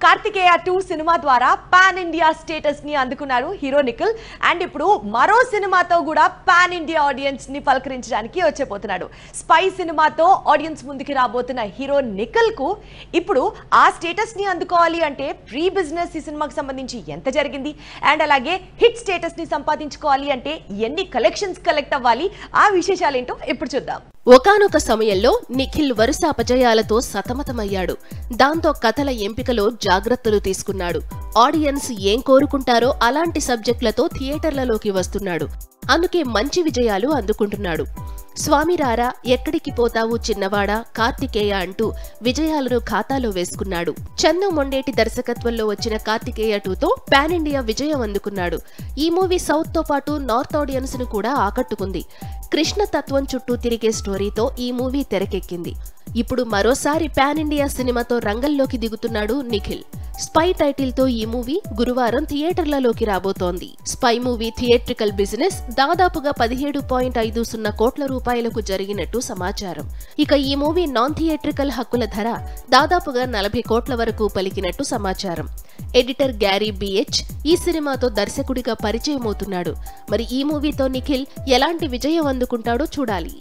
Karthikeya two సినిమా ద్వారా pan India status ని అందుకున్నారు హీరో నిఖిల్ అండ్ ఇప్పుడు మరో సినిమాతో కూడా పాన్ ఇండియా ఆడియన్స్ ని పలకరించడానికి వచ్చేపోతున్నాడు స్పై సినిమాతో ఆడియన్స్ ముందుకి రాబోతున్న హీరో నిఖిల్ కు ఇప్పుడు ఆ స్టేటస్ ని అందుకోవాలి అంటే ప్రీ బిజినెస్ ఈ సినిమాకి సంబంధించి ఎంత జరిగింది అండ్ అలాగే హిట్ స్టేటస్ ని సంపాదించుకోవాలి అంటే ఎన్ని కలెక్షన్స్ కలెక్ట్ అవ్వాలి ఆ విశేషాలేంటో ఇప్పుడు చూద్దాం ఒకానొక సమయంలో నిఖిల్ వరుస అపజయాలతో సతమతమయ్యాడు దాంతో కథల ఎంపికలో జాగ్రత్తలు తీసుకున్నాడు ఆడియన్స్ ఏం కోరుకుంటారో అలాంటి సబ్జెక్టులతో థియేటర్లలోకి వస్తున్నాడు అందుకే మంచి విజయాలు అందుకుంటున్నాడు స్వామిరారా ఎక్కడికి పోతావు చిన్నవాడా కార్తికేయ అంటూ విజయాలను ఖాతాలో వేసుకున్నాడు చందు మొండేటి దర్శకత్వంలో వచ్చిన కార్తికేయ టూతో పాన్ ఇండియా విజయం అందుకున్నాడు ఈ మూవీ సౌత్ తో పాటు నార్త్ ఆడియన్స్ ను కూడా ఆకట్టుకుంది కృష్ణ తత్వం చుట్టూ తిరిగే స్టోరీతో ఈ మూవీ తెరకెక్కింది ఇప్పుడు మరోసారి పాన్ ఇండియా సినిమాతో రంగంలోకి దిగుతున్నాడు నిఖిల్ స్పై టైటిల్ తో ఈ మూవీ గురువారం థియేటర్లలోకి రాబోతోంది స్పై మూవీ థియేట్రికల్ బిజినెస్ దాదాపుగా పదిహేడు పాయింట్ ఐదు సున్నా కోట్ల రూపాయలకు జరిగినట్టు సమాచారం ఇక ఈ మూవీ నాన్ థియేట్రికల్ హక్కుల ధర దాదాపుగా నలభై కోట్ల వరకు పలికినట్టు సమాచారం ఎడిటర్ గ్యారీ బిహెచ్ ఈ సినిమాతో దర్శకుడిగా పరిచయం అవుతున్నాడు మరి ఈ మూవీతో నిఖిల్ ఎలాంటి విజయం అందుకుంటాడో చూడాలి